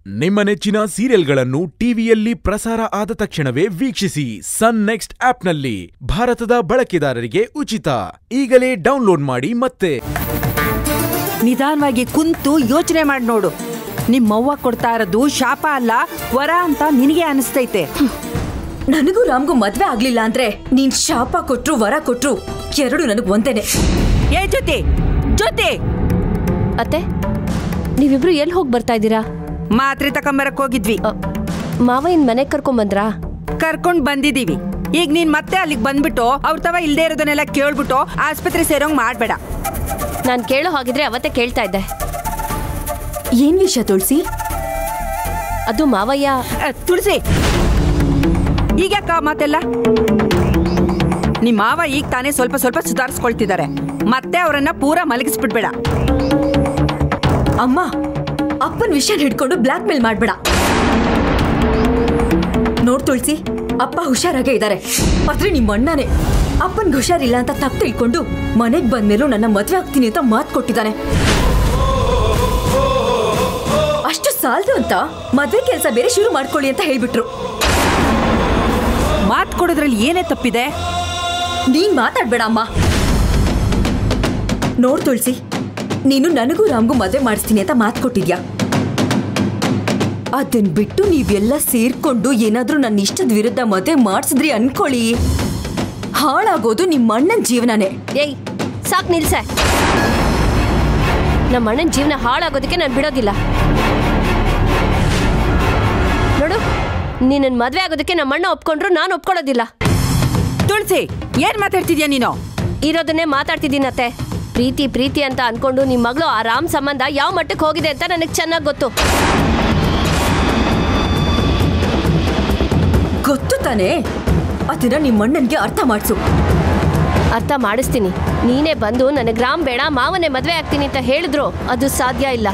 ನಿಮ್ಮ ನೆಚ್ಚಿನ ಸೀರಿಯಲ್ಗಳನ್ನು ಟಿವಿಯಲ್ಲಿ ಪ್ರಸಾರ ಆದ ತಕ್ಷಣವೇ ವೀಕ್ಷಿಸಿ ಸನ್ ನೆಕ್ಸ್ಟ್ ಆಪ್ನಲ್ಲಿ ಭಾರತದ ಬಳಕೆದಾರರಿಗೆ ಉಚಿತ ಈಗಲೇ ಡೌನ್ಲೋಡ್ ಮಾಡಿ ಮತ್ತೆ ನಿಧಾನವಾಗಿ ಕುಂತು ಯೋಚನೆ ಮಾಡಿ ನೋಡು ನಿಮ್ಮವ್ವ ಕೊಡ್ತಾ ಇರೋದು ಶಾಪ ಅಲ್ಲ ವರ ಅಂತ ನಿನಗೆ ಅನಿಸ್ತೈತೆ ನನಗೂ ರಾಮ್ಗೂ ಮದ್ವೆ ಆಗ್ಲಿಲ್ಲ ಅಂದ್ರೆ ನೀನ್ ಶಾಪ ಕೊಟ್ರು ವರ ಕೊಟ್ರು ಎರಡು ನನಗ್ ಒಂದೇನೆ ಏ ಜೊತೆ ಜೊತೆ ಅತ್ತೆ ನೀವಿಬ್ರು ಎಲ್ಲಿ ಹೋಗಿ ಬರ್ತಾ ಇದ್ದೀರಾ ಮಾತ್ರೆ ತಕೊಂಬರಕ್ ಹೋಗಿದ್ವಿ ಅ, ಮಾವ ಇನ್ ಮನೆಗೆ ಕರ್ಕೊಂಬಂದ್ರಾ ಕರ್ಕೊಂಡ್ ಬಂದಿದೀವಿ ಈಗ ನೀನ್ ಮತ್ತೆ ಅಲ್ಲಿಗೆ ಬಂದ್ಬಿಟ್ಟು ಅವ್ರ ತವ ಇಲ್ದೇ ಇರೋದನ್ನೆಲ್ಲ ಕೇಳ್ಬಿಟ್ಟು ಆಸ್ಪತ್ರೆ ಸೇರೋಂಗ್ ಮಾಡ್ಬೇಡ ನಾನು ಕೇಳೋ ಹಾಗಿದ್ರೆ ಅವತ್ತೇ ಕೇಳ್ತಾ ಇದ್ದೆ ಏನ್ ವಿಷಯ ತುಳ್ಸಿ ಅದು ಮಾವಯ್ಯ ಅ, ತುಳಸಿ ಈಗ ಯಾಕ ಆ ಮಾತೆಲ್ಲ ನಿಮ್ಮ ಮಾವ ಈಗ ತಾನೇ ಸ್ವಲ್ಪ ಸ್ವಲ್ಪ ಸುಧಾರಿಸ್ಕೊಳ್ತಿದ್ದಾರೆ ಮತ್ತೆ ಅವರನ್ನ ಪೂರ ಮಲಗಿಸ್ಬಿಡ್ಬೇಡ ಅಮ್ಮ ಅಪ್ಪನ್ ವಿಷಯ ಹಿಡ್ಕೊಂಡು ಬ್ಲಾಕ್ ಮೇಲ್ ಮಾಡ್ಬೇಡ ನೋಡ್ ತುಳ್ಸಿ ಅಪ್ಪ ಹುಷಾರಾಗೇ ಇದ್ದಾರೆ ಆದ್ರೆ ನಿಮ್ಮ ಅಣ್ಣನೇ ಅಪ್ಪನ್ಗೆ ಹುಷಾರಿಲ್ಲ ಅಂತ ತಪ್ಪು ತಿಳ್ಕೊಂಡು ಮನೆಗ್ ಬಂದ್ಮೇಲೂ ನನ್ನ ಮದ್ವೆ ಆಗ್ತೀನಿ ಅಂತ ಮಾತ್ ಕೊಟ್ಟಿದ್ದಾನೆ ಅಷ್ಟು ಸಾಲದು ಅಂತ ಮದ್ವೆ ಕೆಲಸ ಬೇರೆ ಶುರು ಮಾಡ್ಕೊಳ್ಳಿ ಅಂತ ಹೇಳ್ಬಿಟ್ರು ಮಾತ್ ಕೊಡೋದ್ರಲ್ಲಿ ಏನೇ ತಪ್ಪಿದೆ ನೀನ್ ಮಾತಾಡ್ಬೇಡ ಅಮ್ಮ ನೋಡ್ ತುಳ್ಸಿ ನೀನು ನನಗೂ ರಾಮ್ಗೂ ಮದ್ವೆ ಮಾಡಿಸ್ತೀನಿ ಅಂತ ಮಾತು ಕೊಟ್ಟಿದ್ಯಾ ಅದನ್ ಬಿಟ್ಟು ನೀವೆಲ್ಲ ಸೇರ್ಕೊಂಡು ಏನಾದ್ರೂ ನನ್ನ ಇಷ್ಟದ ವಿರುದ್ಧ ಮದ್ವೆ ಮಾಡಿಸಿದ್ರಿ ಅನ್ಕೊಳ್ಳಿ ಹಾಳಾಗೋದು ನಿಮ್ಮ ಅಣ್ಣನ ಜೀವನನೇ ಏಯ್ ಸಾಕ್ ನಿಲ್ಸೆ ನಮ್ಮ ಅಣ್ಣನ ಜೀವನ ಹಾಳಾಗೋದಕ್ಕೆ ನಾನು ಬಿಡೋದಿಲ್ಲ ನೋಡು ನಿನ್ನ ಮದ್ವೆ ಆಗೋದಕ್ಕೆ ನಮ್ಮ ಅಣ್ಣ ಒಪ್ಕೊಂಡ್ರು ನಾನು ಒಪ್ಕೊಳ್ಳೋದಿಲ್ಲ ತುಳಸಿ ಏನ್ ಮಾತಾಡ್ತಿದ್ಯಾ ನೀನು ಇರೋದನ್ನೇ ಮಾತಾಡ್ತಿದ್ದೀನತ್ತೆ ಪ್ರೀತಿ ಪ್ರೀತಿ ಅಂತ ಅನ್ಕೊಂಡು ನಿಮ್ಮ ಮಗಳು ಆ ರಾಮ್ ಸಂಬಂಧ ಯಾವ ಮಟ್ಟಕ್ಕೆ ಹೋಗಿದೆ ಅಂತ ನನಗೆ ಚೆನ್ನಾಗಿ ಗೊತ್ತು ಗೊತ್ತು ತಾನೇ ಅದನ್ನ ನಿಮ್ಮ ಅಣ್ಣನ್ಗೆ ಅರ್ಥ ಮಾಡಿಸು ಅರ್ಥ ಮಾಡಿಸ್ತೀನಿ ನೀನೇ ಬಂದು ನನಗೆ ರಾಮ್ ಬೇಡ ಮಾವನೇ ಮದುವೆ ಆಗ್ತೀನಿ ಅಂತ ಹೇಳಿದ್ರು ಅದು ಸಾಧ್ಯ ಇಲ್ಲ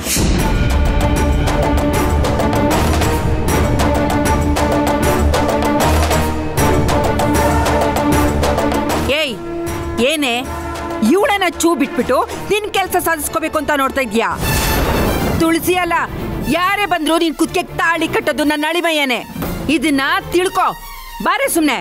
ಏಯ್ ಏನೇ ಇವಳನ್ನ ಚೂ ಬಿಟ್ಬಿಟ್ಟು ನಿನ್ ಕೆಲಸ ಸಾಧಿಸ್ಕೋಬೇಕು ಅಂತ ನೋಡ್ತಾ ಇದ್ಯಾ ತುಳಸಿ ಅಲ್ಲ ಯಾರೇ ಬಂದ್ರು ನೀನ್ ಕುತ್ಕೆ ತಾಳಿ ಕಟ್ಟೋದು ನನ್ನ ಅಳಿಮಯ್ಯನೇ ಇದನ್ನ ತಿಳ್ಕೊ ಬಾರೆ ಸುಮ್ನೆ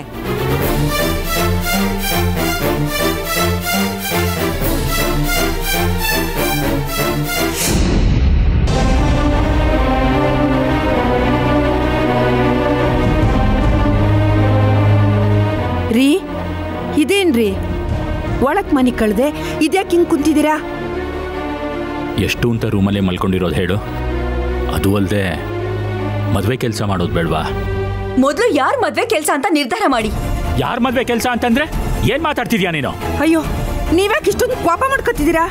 ರೀ ಇದೇನ್ರಿ ಒಳಕ್ ಮನೆ ಕಳ್ದೆ ಇದ್ಯಾಕೆ ಹಿಂಗ್ ಕುಂತಿದ್ದೀರಾ ಎಷ್ಟು ಅಂತ ರೂಮಲ್ಲೇ ಮಲ್ಕೊಂಡಿರೋದು ಹೇಳು ಅದು ಅಲ್ಲದೆ ಮದುವೆ ಕೆಲಸ ಮಾಡೋದು ಬೇಡವಾ ಮೊದಲು ಯಾರ್ ಮದ್ವೆ ಕೆಲಸ ಅಂತ ನಿರ್ಧಾರ ಮಾಡಿ ಯಾರ ಮದುವೆ ಕೆಲಸ ಅಂತಂದ್ರೆ ಏನ್ ಮಾತಾಡ್ತಿದ್ಯಾ ನೀನು ಅಯ್ಯೋ ನೀವ್ಯಾಕೆ ಇಷ್ಟೊಂದು ಕೋಪ ಮಾಡ್ಕೊತಿದ್ದೀರಾ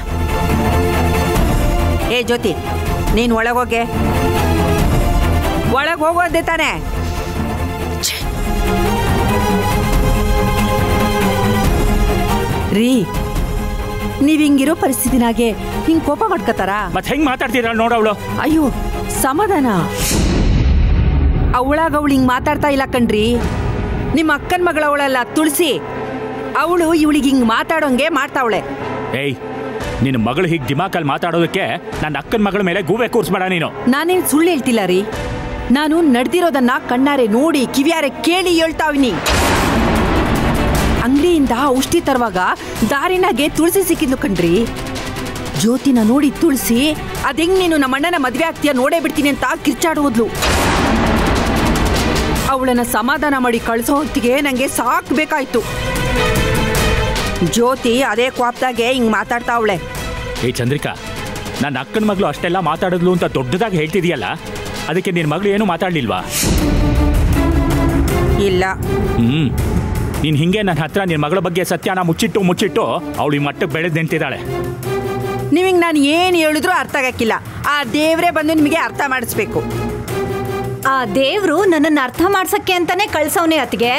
ಏ ಜ್ಯೋತಿ ನೀನ್ ಒಳಗೋಗೆ ಒಳಗ್ ಹೋಗೋದೆ ತಾನೆ ರೀ ನೀವ್ ಹಿಂಗಿರೋ ಪರಿಸ್ಥಿತಿನಾಗೆ ಹಿಂಗ್ ಕೋಪ ಮಾಡ್ಕೋತಾರಾ ಮತ್ತೆ ಹೆಂಗ್ ಮಾತಾಡ್ತಿದ್ದಾಳ ನೋಡವಳು ಅಯ್ಯೋ ಸಮಾಧಾನ ಅವಳಾಗ ಅವಳು ಹಿಂಗ್ ಮಾತಾಡ್ತಾ ಇಲ್ಲ ಕಣ್ರಿ ನಿಮ್ಮ ಅಕ್ಕನ ಮಗಳವಳಲ್ಲ ತುಳಸಿ ಅವಳು ಇವಳಿಗೆ ಹಿಂಗ್ ಮಾತಾಡೋಂಗೆ ಮಾಡ್ತಾವಳೆ ಏಯ್ ನಿನ್ನ ಮಗಳು ಹೀಗೆ ದಿಮಾಕಲ್ಲಿ ಮಾತಾಡೋದಕ್ಕೆ ನನ್ನ ಅಕ್ಕನ ಮಗಳ ಮೇಲೆ ಗೂಬೆ ಕೂರಿಸ್ಬೇಡ ನೀನು ನಾನೇನ್ ಸುಳ್ಳು ಹೇಳ್ತಿಲ್ಲ ರೀ ನಾನು ನಡೆದಿರೋದನ್ನ ಕಣ್ಣಾರೆ ನೋಡಿ ಕಿವಿಯಾರೆ ಕೇಳಿ ಹೇಳ್ತಾವಿನಿ ಅಂಗಡಿಯಿಂದ ಔಷಧಿ ತರುವಾಗ ದಾರಿನಾಗೆ ತುಳಸಿ ಸಿಕ್ಕಿದ್ಲು ಕಣ್ರಿ ಜ್ಯೋತಿನ ನೋಡಿ ತುಳಸಿ ಅದೆಂಗ್ ನೀನು ನಮ್ಮ ಅಣ್ಣನ ಮದ್ವೆ ಆಗ್ತೀಯ ನೋಡೇ ಬಿಡ್ತೀನಿ ಅಂತ ಕಿರ್ಚಾಡುವುದ್ಲು ಅವಳನ್ನ ಸಮಾಧಾನ ಮಾಡಿ ಕಳಿಸೋ ಹೊತ್ತಿಗೆ ನಂಗೆ ಸಾಕ್ ಬೇಕಾಯ್ತು ಜ್ಯೋತಿ ಅದೇ ಕ್ವಾಪ್ದಾಗೆ ಹಿಂಗ್ ಮಾತಾಡ್ತಾ ಅವಳೆ ಏ ಚಂದ್ರಿಕಾ ನನ್ನ ಅಕ್ಕನ ಮಗಳು ಅಷ್ಟೆಲ್ಲ ಮಾತಾಡಿದ್ಲು ಅಂತ ದೊಡ್ಡದಾಗಿ ಹೇಳ್ತಿದ್ಯಲ್ಲ ಅದಕ್ಕೆ ನಿನ್ನ ಮಗಳು ಏನು ಮಾತಾಡ್ಲಿಲ್ವಾ ಇಲ್ಲ ಹ್ಮ್ ನೀನ್ ಹಿಂಗೆ ನನ್ನ ಹತ್ರ ನಿನ್ನ ಮಗಳ ಬಗ್ಗೆ ಸತ್ಯನ ಮುಚ್ಚಿಟ್ಟು ಮುಚ್ಚಿಟ್ಟು ಅವಳು ಈ ಮಟ್ಟಕ್ಕೆ ಬೆಳೆದು ನಿಂತಿದ್ದಾಳೆ ನೀವಿಂಗ್ ನಾನು ಏನು ಹೇಳಿದ್ರು ಅರ್ಥ ಆಗಕ್ಕಿಲ್ಲ ಆ ದೇವ್ರೇ ಬಂದು ನಿಮಗೆ ಅರ್ಥ ಮಾಡಿಸ್ಬೇಕು ಆ ದೇವ್ರು ನನ್ನನ್ನು ಅರ್ಥ ಮಾಡ್ಸಕ್ಕೆ ಅಂತಾನೆ ಕಳ್ಸವ್ನೆ ಅತ್ತಿಗೆ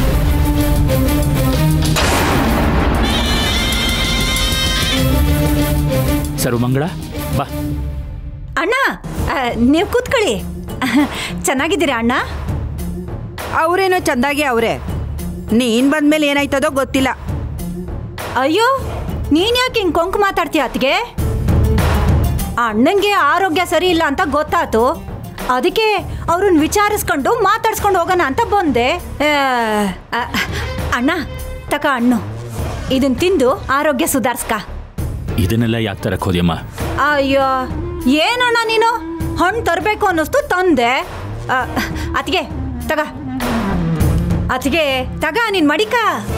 ಸರ್ವಮಂಗಳ ಬಾ ಅಣ್ಣ ನೀವು ಕೂತ್ಕೊಳ್ಳಿ ಚೆನ್ನಾಗಿದ್ದೀರಾ ಅಣ್ಣ ಅವರೇನೋ ಚಂದಾಗಿ ಅವರೇ ನೀನ್ ಬಂದ್ಮೇಲೆ ಏನಾಯ್ತದೋ ಗೊತ್ತಿಲ್ಲ ಅಯ್ಯೋ ನೀನ್ ಯಾಕೆ ಹಿಂಗ್ ಕೊಂಕು ಮಾತಾಡ್ತೀಯ ಅತ್ತಿಗೆ ಆ ಅಣ್ಣಂಗೆ ಆರೋಗ್ಯ ಸರಿ ಇಲ್ಲ ಅಂತ ಗೊತ್ತಾತು ಅದಕ್ಕೆ ಅವ್ರನ್ನ ವಿಚಾರಿಸ್ಕೊಂಡು ಮಾತಾಡ್ಸ್ಕೊಂಡು ಹೋಗೋಣ ಅಂತ ಬಂದೆ ಆ, ಆ, ಅಣ್ಣ ತಕ ಹಣ್ಣು ಇದನ್ ತಿಂದು ಆರೋಗ್ಯ ಸುಧಾರ್ಸ್ಕ ಇದನ್ನೆಲ್ಲ ಯಾಕೆ ತರಕ್ ಹೋದ್ಯಮ್ಮ ಅಯ್ಯೋ ಏನಣ್ಣ ನೀನು ಹಣ್ಣು ತರಬೇಕು ಅನ್ನಿಸ್ತು ತಂದೆ ಅತಿಗೆ ತಗ ಅತಿಗೆ ತಗ ನೀನ್ ಮಡಿಕ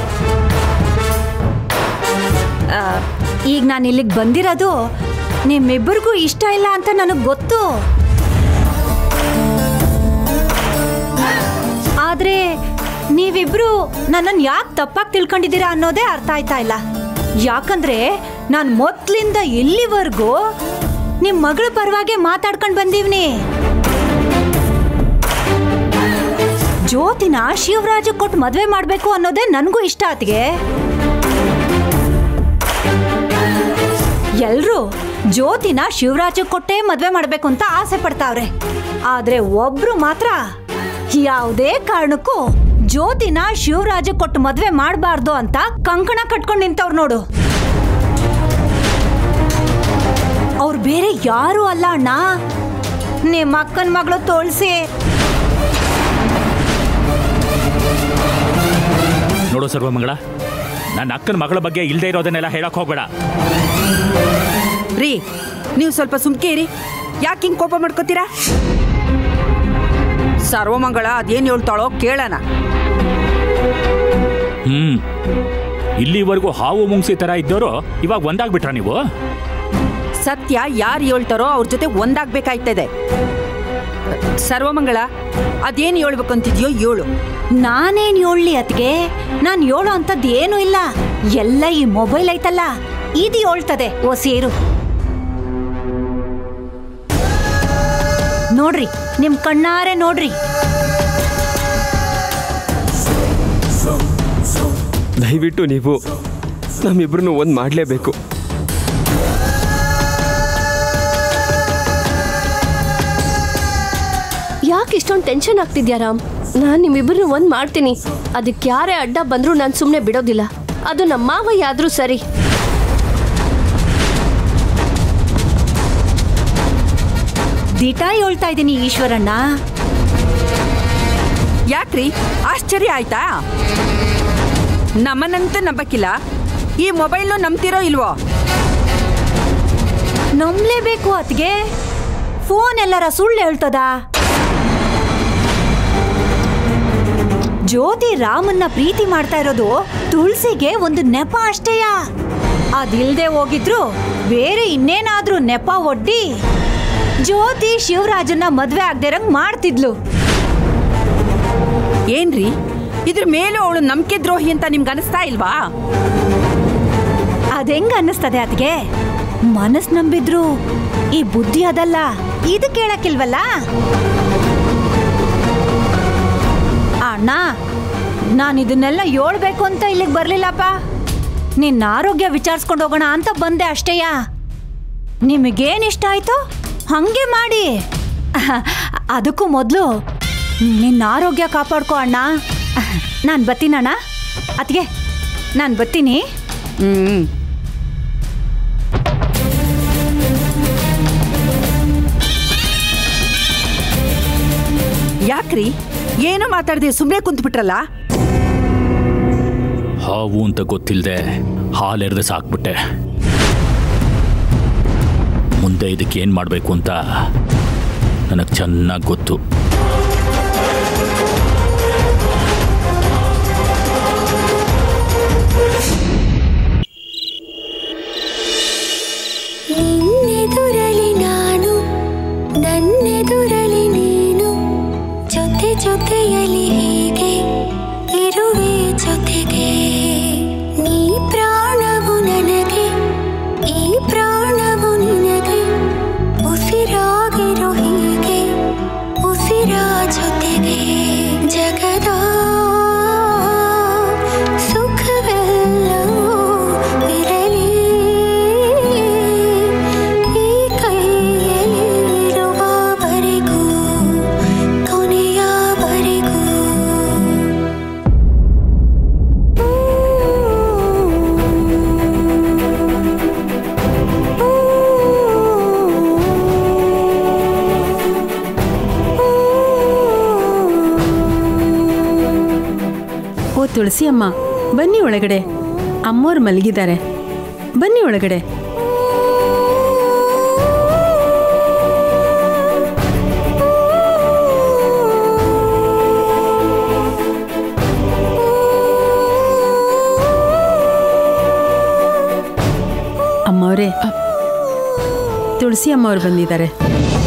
ಆ, ಈಗ ನಾನು ಇಲ್ಲಿಗೆ ಬಂದಿರೋದು ನಿಮ್ಮಿಬ್ಬರಿಗೂ ಇಷ್ಟ ಇಲ್ಲ ಅಂತ ನನಗೆ ಗೊತ್ತು ಆದ್ರೆ ನೀವಿಬ್ರು ನನ್ನನ್ನು ಯಾಕೆ ತಪ್ಪಾಗಿ ತಿಳ್ಕೊಂಡಿದ್ದೀರಾ ಅನ್ನೋದೇ ಅರ್ಥ ಆಯ್ತಾ ಇಲ್ಲ ಯಾಕಂದ್ರೆ ನಾನು ಮೊದ್ಲಿಂದ ಇಲ್ಲಿವರೆಗೂ ನಿಮ್ ಮಗಳ ಪರವಾಗಿ ಮಾತಾಡ್ಕೊಂಡು ಬಂದೀವ್ನಿ ಜ್ಯೋತಿನ ಶಿವರಾಜ ಕೊಟ್ಟು ಮದ್ವೆ ಮಾಡ್ಬೇಕು ಅನ್ನೋದೇ ನನಗೂ ಇಷ್ಟ ಆತಿಗೆ ಎಲ್ರು ಜ್ಯೋತಿನ ಶಿವರಾಜ ಕೊಟ್ಟೆ ಮದ್ವೆ ಮಾಡ್ಬೇಕು ಅಂತ ಆಸೆ ಪಡ್ತಾವ್ರೆ ಆದ್ರೆ ಒಬ್ರು ಮಾತ್ರ ಯಾವುದೇ ಕಾರಣಕ್ಕೂ ಜ್ಯೋತಿನ ಶಿವರಾಜ ಕೊಟ್ಟು ಮದ್ವೆ ಮಾಡಬಾರ್ದು ಅಂತ ಕಂಕಣ ಕಟ್ಕೊಂಡು ನಿಂತವ್ರು ನೋಡು ಅವ್ರು ಬೇರೆ ಯಾರು ಅಲ್ಲ ಅಣ್ಣ ನಿಮ್ಮ ಅಕ್ಕನ ಮಗಳು ತೋಳ್ಸಿ ನೋಡು ಸರ್ವಮಂಗಳ ನನ್ನ ಅಕ್ಕನ ಮಗಳ ಬಗ್ಗೆ ಇಲ್ಲದೆ ಇರೋದನ್ನೆಲ್ಲ ಹೇಳಕ್ ಹೋಗ್ಬೇಡ ರೀ ನೀವು ಸ್ವಲ್ಪ ಸುಮ್ಕೆ ಇರಿ ಯಾಕೆ ಹಿಂಗೆ ಕೋಪ ಮಾಡ್ಕೋತೀರಾ ಸರ್ವಮಂಗಳ ಅದೇನು ಹೇಳ್ತಾಳೋ ಕೇಳೋಣ ಹ್ಮ್ ಇಲ್ಲಿವರೆಗೂ ಹಾವು ಮುಂಗ್ಸಿ ತರ ಇದ್ದವರು ಇವಾಗ ಒಂದಾಗ್ಬಿಟ್ರ ನೀವು ಸತ್ಯ ಯಾರು ಹೇಳ್ತಾರೋ ಅವ್ರ ಜೊತೆ ಒಂದಾಗ್ಬೇಕಾಯ್ತದೆ ಸರ್ವಮಂಗಳ ಅದೇನು ಹೇಳ್ಬೇಕು ಅಂತಿದ್ಯೋ ಹೇಳು ನಾನೇನ್ ಹೇಳಲಿ ಅತ್ಗೆ ನಾನ್ ಹೇಳೋ ಅಂತದ್ ಏನು ಇಲ್ಲ ಎಲ್ಲ ಈ ಮೊಬೈಲ್ ಐತಲ್ಲ ಇದು ಹೇಳ್ತದೆ ಓ ಸೇರು ನೋಡ್ರಿ ನಿಮ್ ಕಣ್ಣಾರೆ ನೋಡ್ರಿ ದಯವಿಟ್ಟು ನೀವು ನಮ್ಮಿಬ್ರನ್ನು ಒಂದು ಮಾಡಲೇಬೇಕು ಯಾಕೆ ಇಷ್ಟೊಂದು ಟೆನ್ಷನ್ ಆಗ್ತಿದ್ಯಾ ರಾಮ್ ನಾನು ನಿಮ್ಮಿಬ್ಬರನ್ನ ಒಂದು ಮಾಡ್ತೀನಿ ಅದಕ್ಕೆ ಯಾರೇ ಅಡ್ಡ ಬಂದರೂ ನಾನು ಸುಮ್ಮನೆ ಬಿಡೋದಿಲ್ಲ ಅದು ನಮ್ಮ ಮಾವಯ್ಯ ಆದರೂ ಸರಿ ದಿಟ ಹೇಳ್ತಾ ಇದ್ದೀನಿ ಈಶ್ವರಣ್ಣ ಯಾಕ್ರಿ ಆಶ್ಚರ್ಯ ಆಯ್ತಾ ನಮ್ಮನ್ನಂತೂ ನಂಬಕ್ಕಿಲ್ಲ ಈ ಮೊಬೈಲ್ನು ನಂಬ್ತಿರೋ ಇಲ್ವೋ ನಂಬ್ಲೇಬೇಕು ಅತ್ಗೆ ಫೋನ್ ಎಲ್ಲರ ಸುಳ್ಳು ಹೇಳ್ತದ ಜ್ಯೋತಿ ರಾಮನ್ನ ಪ್ರೀತಿ ಮಾಡ್ತಾ ಇರೋದು ತುಳಸಿಗೆ ಒಂದು ನೆಪ ಅಷ್ಟೇಯ ಅದಿಲ್ದೆ ಹೋಗಿದ್ರು ಬೇರೆ ಇನ್ನೇನಾದ್ರೂ ನೆಪ ಒಡ್ಡಿ ಜ್ಯೋತಿ ಶಿವರಾಜನ್ನ ಮದ್ವೆ ಆಗ್ದಿರಂಗ್ ಮಾಡ್ತಿದ್ಲು ಏನ್ರಿ ಇದ್ರ ಮೇಲೂ ಅವಳು ನಂಬಿಕೆ ದ್ರೋಹಿ ಅಂತ ನಿಮ್ಗೆ ಅನಿಸ್ತಾ ಇಲ್ವಾ ಅದೆಂಗ ಅನ್ನಿಸ್ತದೆ ಅದ್ಗೆ ಮನಸ್ ನಂಬಿದ್ರು ಈ ಬುದ್ಧಿ ಅದಲ್ಲ ಇದು ಕೇಳಕ್ಕಿಲ್ವಲ್ಲ ಅಣ್ಣ ನಾನು ಇದನ್ನೆಲ್ಲ ಹೇಳ್ಬೇಕು ಅಂತ ಇಲ್ಲಿಗೆ ಬರ್ಲಿಲ್ಲಪ್ಪ ನಿನ್ನ ಆರೋಗ್ಯ ವಿಚಾರಿಸ್ಕೊಂಡು ಹೋಗೋಣ ಅಂತ ಬಂದೆ ಅಷ್ಟೇಯ ನಿಮಗೇನ್ ಇಷ್ಟ ಆಯ್ತು ಹಂಗೆ ಮಾಡಿ ಅದಕ್ಕೂ ಮೊದಲು ನಿನ್ನ ಆರೋಗ್ಯ ಕಾಪಾಡ್ಕೋ ಅಣ್ಣ ನಾನು ಬತ್ತೀನಣ್ಣ ಅತ್ಗೆ ನಾನು ಬತ್ತೀನಿ ಹ್ಮ್ ಯಾಕ್ರಿ ಏನು ಮಾತಾಡದೆ ಸುಮ್ಮನೆ ಕುಂತ್ಬಿಟ್ರಲ್ಲ ಹಾವು ಅಂತ ಗೊತ್ತಿಲ್ಲದೆ ಹಾಲೆರೆದು ಸಾಕ್ಬಿಟ್ಟೆ ಮುಂದೆ ಇದಕ್ಕೆ ಏನು ಮಾಡಬೇಕು ಅಂತ ನನಗೆ ಚೆನ್ನಾಗಿ ಗೊತ್ತು ನಿನ್ನೆದುರಲಿ ನಾನು ನನ್ನೆದುರಲಿ ನೀನು ಜೊತೆ ಜೊತೆಯಲಿ ಹೀಗೆ ಇರುವೆ ಜೊತೆಗೆ ನೀ ಪ್ರಾಣವು ನನಗೆ ಈ ಪ್ರಾಣವು ನಿನಗೆ ಉಸಿರಾಗಿರೋ ಹೀಗೆ ಉಸಿರ ತುಳಸಿ ಅಮ್ಮ ಬನ್ನಿ ಒಳಗಡೆ ಅಮ್ಮೋರು ಮಲಗಿದ್ದಾರೆ ಬನ್ನಿ ಒಳಗಡೆ ಅಮ್ಮವ್ರೆ ತುಳಸಿ ಅಮ್ಮವ್ರು ಬಂದಿದ್ದಾರೆ